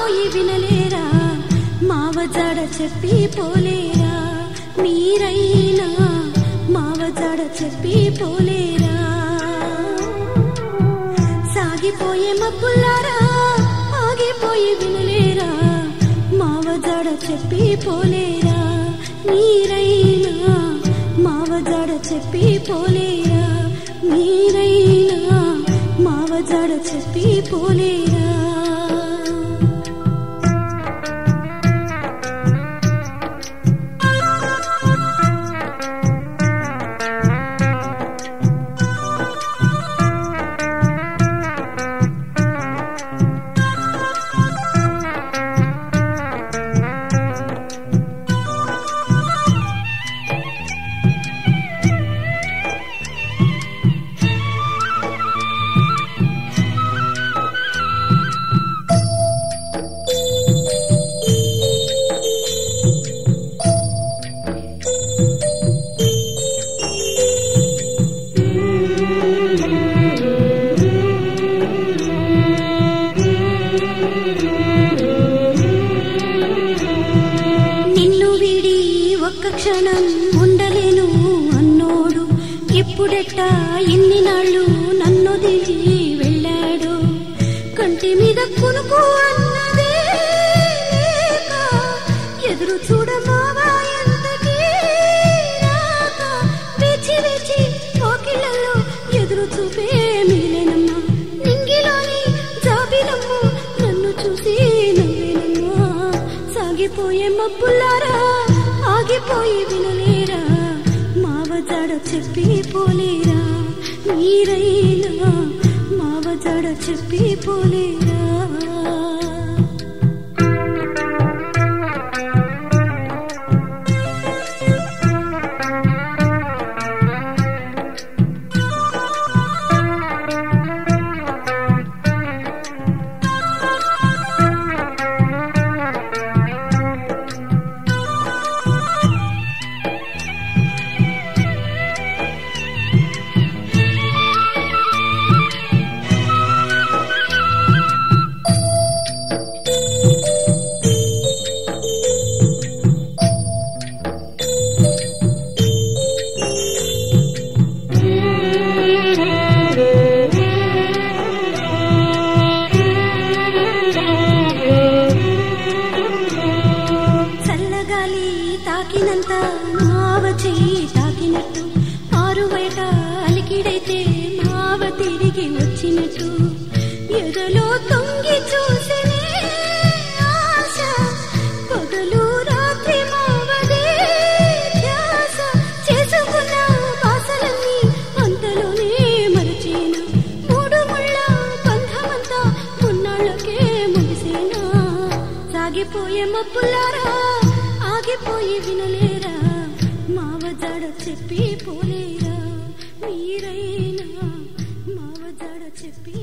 ఆగిపోయి వినలేరా మావ జాడ చెప్పి పోలేరా మీరైనా మావ జాడ చెప్పి పోలేరా సాగిపోయే మబ్బుల్లారా ఆగిపోయి వినలేరా మావ జాడ చెప్పి పోలేరా మీరైనా మావ జాడ చెప్పి పోలేరా మీరైనా మావ జాడ చెప్పి పోలేరా నిన్ను వీడి ఒక్క క్షణం ఉండలేను అన్నోడు ఇప్పుడెట్టా ఇన్ని నాళ్ళు నన్ను దిగి వెళ్ళాడు కంటి మీద కునుకు అన్నదే లేక ఎదురు చూడమావా ఎంతకీ రాక వేచి వేచి కోకిళ్ళలో ఎదురు చూపే మిగిలేనమ్మా నింగిలోని జాబిలమ్ము నన్ను చూసి నవ్వేనమ్మా సాగిపోయే మబ్బుల్లారా ఆగిపోయి వినలేరా మావ జాడ చెప్పి పోలేరా మీరైనా మావ జాడ చెప్పి పోలేరా చల్లగాలి తాకినంత మావ చెయ్యి తాకినట్టు ఆరు బయట అలికిడైతే మావ తిరిగి వచ్చినట్టు ఎదలో తొంగి చూసినే ఆశ పగలు రాత్రి మావదే ధ్యాస చేసుకున్న బాసలన్నీ అంతలోనే మరచేనా మూడు ముళ్ళ బంధమంతా మున్నాళ్ళకే ముగిసేనా సాగిపోయే మబ్బులారా ఆగిపోయి వినలేరా మావ జాడ చెప్పి పోలేరా మీరైనా మావ జాడ చెప్పి